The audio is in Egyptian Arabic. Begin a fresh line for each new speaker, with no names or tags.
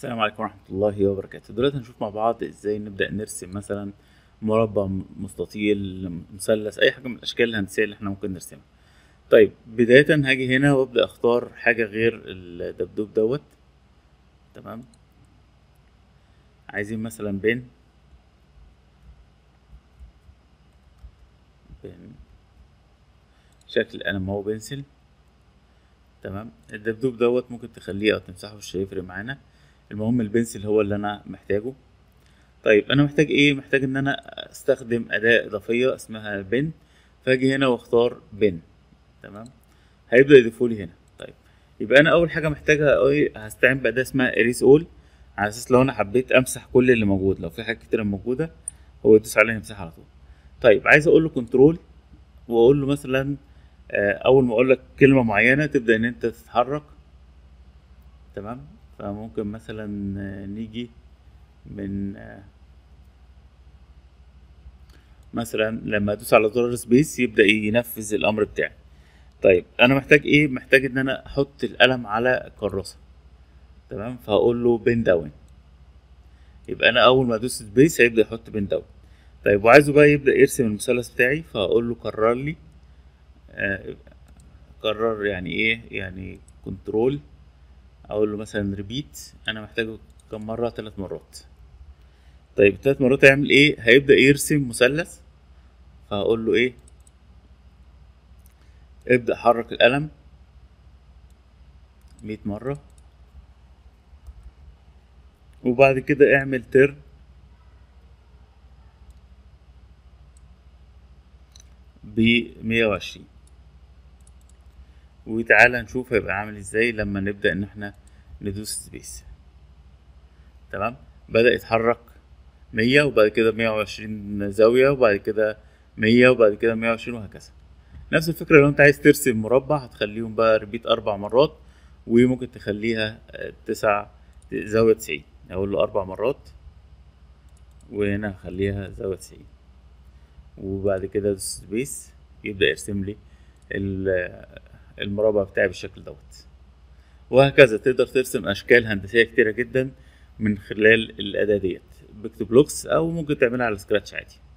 السلام عليكم ورحمة الله وبركاته دلوقتي هنشوف مع بعض ازاي نبدأ نرسم مثلا مربع مستطيل مثلث اي حاجة من الاشكال الهندسية اللي احنا ممكن نرسمها طيب بداية هاجي هنا وابدأ اختار حاجة غير الدبدوب دوت تمام عايزين مثلا بين بين شكل القلم هو بنسل تمام الدبدوب دوت ممكن تخليه او تمسحه مش هيفرق معانا المهم البنسل هو اللي انا محتاجه طيب انا محتاج ايه محتاج ان انا استخدم اداة اضافية اسمها بن فاجي هنا واختار بن تمام هيبدأ يضيفولي هنا طيب يبقى انا اول حاجة محتاجها ايه هستعين بأداة اسمها اريس اول على اساس لو انا حبيت امسح كل اللي موجود لو في حاجات كتيرة موجودة هو يدوس عليها يمسحها على طول طيب عايز اقول له كنترول واقول له مثلا اول ما اقول لك كلمه معينه تبدا ان انت تتحرك تمام فممكن مثلا نيجي من مثلا لما ادوس على زرار سبيس يبدا ينفذ الامر بتاعي طيب انا محتاج ايه محتاج ان انا احط القلم على الكراسه تمام فهقول له بين داون يبقى انا اول ما ادوس سبيس هيبدا يحط بين داون طيب وعايزه بقى يبدا يرسم المثلث بتاعي فهقول له كرر لي آه قرر يعني ايه يعني كنترول اقول له مثلا ريبيت انا محتاجه كم مره ثلاث مرات طيب ثلاث مرات هيعمل ايه هيبدا يرسم مثلث فهقول له ايه ابدا حرك القلم مية مرة وبعد كده اعمل تر بمية وعشرين وتعالى نشوف هيبقى عامل ازاي لما نبدأ ان احنا ندوس سبيس تمام بدأ يتحرك مية وبعد كده مية وعشرين زاوية وبعد كده مية وبعد كده مية وعشرين وهكذا نفس الفكرة لو انت عايز ترسم مربع هتخليهم بقى ريبيت أربع مرات وممكن تخليها تسع زاوية تسعين أقول له أربع مرات وهنا هخليها زاوية تسعين وبعد كده ادوس سبيس يبدأ يرسم لي المربع بتاعي بالشكل دوت وهكذا تقدر ترسم اشكال هندسيه كتيره جدا من خلال الاداه ديت بيكتو بلوكس او ممكن تعملها على سكراتش عادي